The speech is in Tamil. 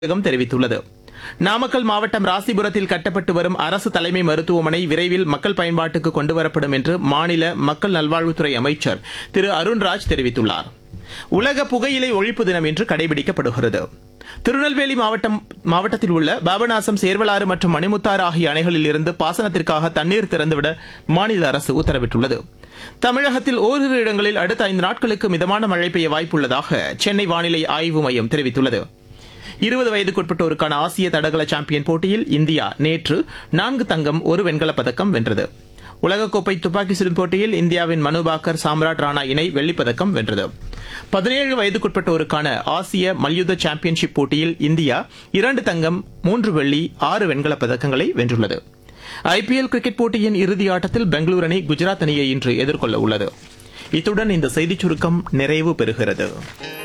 அமைச்சகம் தெரிவித்துள்ளது நாமக்கல் மாவட்டம் ராசிபுரத்தில் கட்டப்பட்டு வரும் அரசு தலைமை மருத்துவமனை விரைவில் மக்கள் பயன்பாட்டுக்கு கொண்டுவரப்படும் என்று மாநில மக்கள் நல்வாழ்வுத்துறை அமைச்சர் திரு அருண்ராஜ் தெரிவித்துள்ளார் உலக புகையிலை ஒழிப்பு தினம் இன்று கடைபிடிக்கப்படுகிறது திருநெல்வேலி மாவட்டம் மாவட்டத்தில் உள்ள பாபநாசம் சேர்வலாறு மற்றும் மணிமுத்தாறு ஆகிய அணைகளில் இருந்து பாசனத்திற்காக தண்ணீர் திறந்துவிட மாநில அரசு உத்தரவிட்டுள்ளது தமிழகத்தில் ஓரிரு இடங்களில் அடுத்த ஐந்து நாட்களுக்கு மிதமான மழை பெய்ய வாய்ப்புள்ளதாக சென்னை வானிலை ஆய்வு மையம் தெரிவித்துள்ளது இருபது வயதுக்குட்பட்டோருக்கான ஆசிய தடகள சாம்பியன் போட்டியில் இந்தியா நேற்று நான்கு தங்கம் ஒரு வெண்கலப் பதக்கம் வென்றது உலகக்கோப்பை துப்பாக்கி சுடும் போட்டியில் இந்தியாவின் மனு பாக்கர் சாம்ராட் ராணா இணை வெள்ளிப் பதக்கம் வென்றது பதினேழு வயதுக்குட்பட்டோருக்கான ஆசிய மல்யுத்த சாம்பியன்ஷிப் போட்டியில் இந்தியா இரண்டு தங்கம் மூன்று வெள்ளி ஆறு வெண்கலப் பதக்கங்களை வென்றுள்ளது ஐபிஎல் கிரிக்கெட் போட்டியின் இறுதி ஆட்டத்தில் பெங்களூரு அணி குஜராத் அணியை இன்று எதிர்கொள்ள உள்ளது இத்துடன் இந்த செய்திச் சுருக்கம் நிறைவு பெறுகிறது